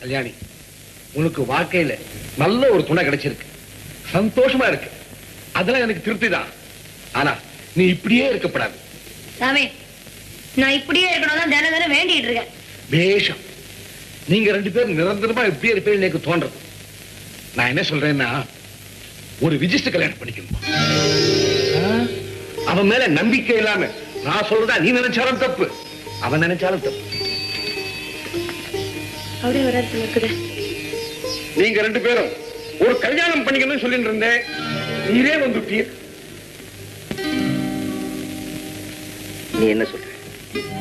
கல்யாணி உனக்கு வாழ்க்கையில நல்ல ஒரு துணை கிடைச்சிருக்கு சந்தோஷமா இருக்கு அதெல்லாம் எனக்கு திருப்தி தான் ஆனா நீ இப்படியே இருக்கப்படாது சாமி நான் இப்படியே இருக்கணும் தான் தினம் தினம் வேண்டிட்டு இருக்கேன் பேஷம் நீங்க ரெண்டு பேரும் நிரந்தரமா இப்படியே இருப்பேன் எனக்கு தோன்றது நான் என்ன சொல்றேன்னா ஒரு விஜிஸ்ட் கல்யாணம் பண்ணிக்கணும் ஆ? அவன் மேல நம்பிக்கை இல்லாம நான் சொல்றதா நீ நினைச்சாலும் தப்பு அவன் நினைச்சாலும் தப்பு அப்படியே வர இருக்குது நீங்க ரெண்டு பேரும் ஒரு கல்யாணம் பண்ணிக்கணும்னு சொல்லிட்டு இருந்தேன் நீரே வந்துட்டீர் நீ என்ன சொல்ற